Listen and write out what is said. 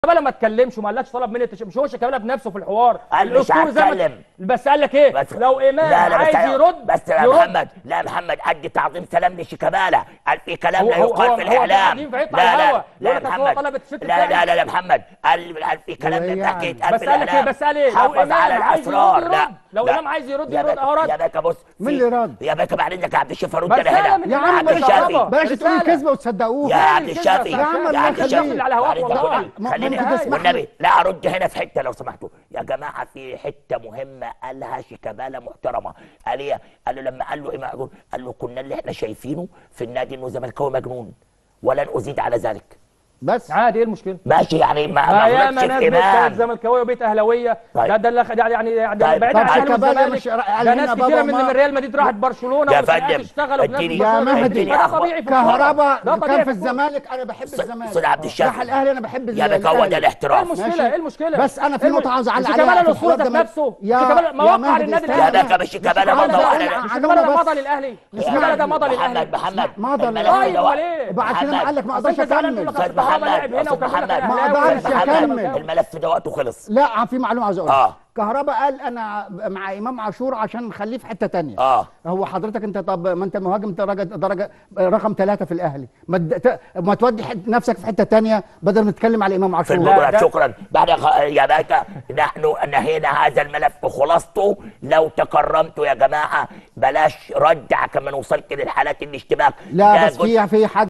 شيكابالا ما اتكلمش وما قالكش طلب مني التش... مش هو شيكابالا بنفسه في الحوار قال مش الأسطوري زي ما- هتكلم. بس قال لك ايه بس لو امام لا لا عايز بس يرد بس يا يرد. محمد لا يا محمد ادي تعظيم سلام لشيكابالا قال في كلام هو- لا هو- يقال هو- في هو الاعلام قاعدين فيطلع لا الهوا. لا لا يقول يا لك أصل هو محمد طلب التيشيرت لا لا بتاعي. لا لا محمد قال قال في كلام هو من إيه تحت يعني؟ يتقال بس في قال لك ايه الاعلام بس قال ايه لو حافظ على امام عايز يرد الاسرار يرد لا لو لا. امام عايز يرد يا يرد بك- اهو رد يا باشا بص مين في- اللي رد؟ يا باشا بعد اذنك يا عبد الشافي رد بس انا أنا هنا من يا عم عبد بلاش الشافي بلاش تقولي رسالة. كذبه وتصدقوه يا عبد الشافي يا عم الله عبد الشافي يخليك. على هواك بعد إذنك. والله. خليني ممكن تسمح لي؟ والنبي لا ارد هنا في حته لو سمحتوا يا جماعه في حته مهمه قالها شيكابالا محترمه قال ايه قال له لما قال له ايه معقول قال له كنا اللي احنا شايفينه في النادي انه زملكاوي مجنون ولن ازيد على ذلك بس عادي ايه المشكله ماشي يعني ما ما ما ياما غلطش ناس في بيت كانت امام زملكاويه وبيت اهلاويه طيب. ده ده اللي خ- يعني يعني ده طيب. بعيد طب عن الاهلي شيكابالا والزمالك مش قال ده هنا ناس بابا كتيره من وماما. من ريال مدريد راحت برشلونه يا ومستحقات فندم، تشتغل وفي ناس اديني- في يا برشلونة. مهدي فده طبيعي في الكورة. كهربا ده طبيعي كان في الكورة. الزمالك انا بحب الزمالك صدق عبد الشافي. راح الاهلي انا بحب يا الزمالك بك هو ده ايه الاحتراف المشكله ماشي. ايه المشكله بس أنا في إيه نقطة عاوز أعلق شيكابالا عليها في الاسطوره الحوار ذات ده. نفسه يا- شيكابالا ما يا وقع مهدي للنادي استنى. يا الاهلي بك مش شيكابالا عاوز مضى أقول على عن- شيكابالا ده بس. مضى للاهلي يا شيكابالا ده مضى محمد للاهلي محمد مضى الملف للأهلي. ده واحد. طيب، أمال إيه؟ وبعد كده محمد. قال لك ما أصل اقدرش أنت زعلان اكمل تقول لك استاذ أصل هو محمد لاعب هنا استاذ وكان بيقول لك محمد أنا ما أهلاوي أقدرش أستاذ محمد، أكمل. الملف ده وقته خلص لا في معلومه عاوز اقولها اه كهربا قال انا مع امام عاشور عشان نخليه في حته تانية اه هو حضرتك انت طب ما انت مهاجم درجه درجه رقم ثلاثة في الاهلي ما تد- ت- ما تودي حت- نفسك في حته تانية بدل ما تتكلم على امام في عاشور لا، المباراة ده- شكرا بعد خ... يا باشا نحن نهينا هذا الملف خلاصته لو تكرمتوا يا جماعه بلاش رد كما وصلت للحالات الاشتباك لا ده بس جزء في في حد